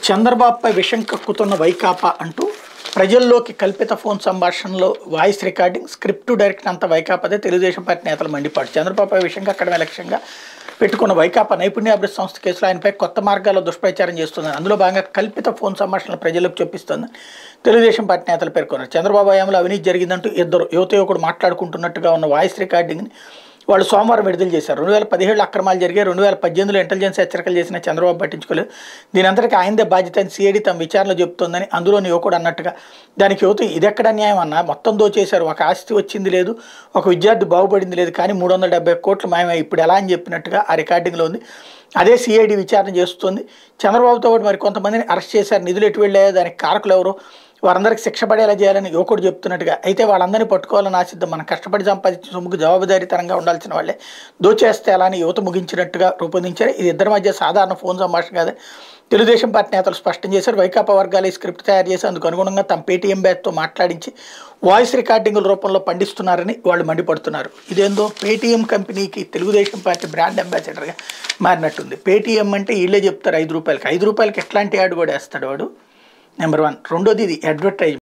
చంద్రబాబుపై విషం కక్కుతున్న వైకాపా అంటూ ప్రజల్లోకి కల్పిత ఫోన్ సంభాషణలో వాయిస్ రికార్డింగ్ స్క్రిప్ట్ డైరెక్ట్ అంత వైకాపాదే తెలుగుదేశం పార్టీ నేతలు మండిపాటు చంద్రబాబుపై విషం కక్కడమే లక్ష్యంగా పెట్టుకున్న వైకాపా నైపుణ్యాభివృద్ధి సంస్థ కేసులో ఆయనపై కొత్త మార్గాల్లో దుష్ప్రచారం చేస్తుందని అందులో భాగంగా కల్పిత ఫోన్ సంభాషణలు ప్రజలకు చూపిస్తోందని తెలుగుదేశం పార్టీ నేతలు పేర్కొన్నారు చంద్రబాబు హయాంలో అవినీతి జరిగిందంటూ ఇద్దరు యువత యువకుడు మాట్లాడుకుంటున్నట్టుగా ఉన్న వాయిస్ రికార్డింగ్ని వాళ్ళు సోమవారం విడుదల చేశారు రెండు వేల పదిహేడు అక్రమాలు జరిగాయి రెండు వేల పద్దెనిమిదిలో ఇంటెలిజెన్స్ హెచ్చరికలు చేసిన చంద్రబాబు పట్టించుకోలేదు దీని అంతటికీ ఆయనదే బాధ్యత అని సిఐడి తమ విచారణలో చెబుతోందని అందులోని యువకుడు అన్నట్టుగా దానికి యువత ఇదెక్కడ న్యాయం అన్నా మొత్తం దోచేశారు ఒక ఆస్తి వచ్చింది లేదు ఒక విద్యార్థి బాగుపడింది లేదు కానీ మూడు వందల డెబ్బై కోట్లు మాయమై ఇప్పుడు ఎలా అని చెప్పినట్టుగా ఆ రికార్డింగ్లో ఉంది అదే సిఐడి విచారణ చేస్తుంది చంద్రబాబుతో పాటు మరి కొంతమందిని అరెస్ట్ చేశారు నిధులు ఎటు వెళ్ళాయో దానికి కారకులు ఎవరు వారందరికీ శిక్ష పడేలా చేయాలని యువకుడు చెప్తున్నట్టుగా అయితే వాళ్ళందరినీ పట్టుకోవాలని ఆశిద్దాం మనం కష్టపడి సంపాదించిన సొమ్ముకు జవాబుదారీతనంగా ఉండాల్సిన వాళ్ళే దోచేస్తే అలా అని యువత ముగించినట్టుగా రూపొందించారు ఇది ఇద్దరి మధ్య సాధారణ ఫోన్ సంభాషణ కాదు తెలుగుదేశం పార్టీ నేతలు స్పష్టం చేశారు వైకాపా వర్గాలు ఈ స్క్రిప్ట్ తయారు చేసి అందుకు అనుగుణంగా తమ పేటీఎం బ్యాచ్తో మాట్లాడించి వాయిస్ రికార్డింగుల రూపంలో పండిస్తున్నారని వాళ్ళు మండిపడుతున్నారు ఇదేందో పేటీఎం కంపెనీకి తెలుగుదేశం పార్టీ బ్రాండ్ అంబాసిడర్గా మారినట్టుంది పేటీఎం అంటే వీళ్ళే చెప్తారు ఐదు రూపాయలకి ఐదు రూపాయలకి ఎట్లాంటి యాడ్ కూడా వేస్తాడు వాడు నెంబర్ వన్ రెండోది ఇది అడ్వర్టైజ్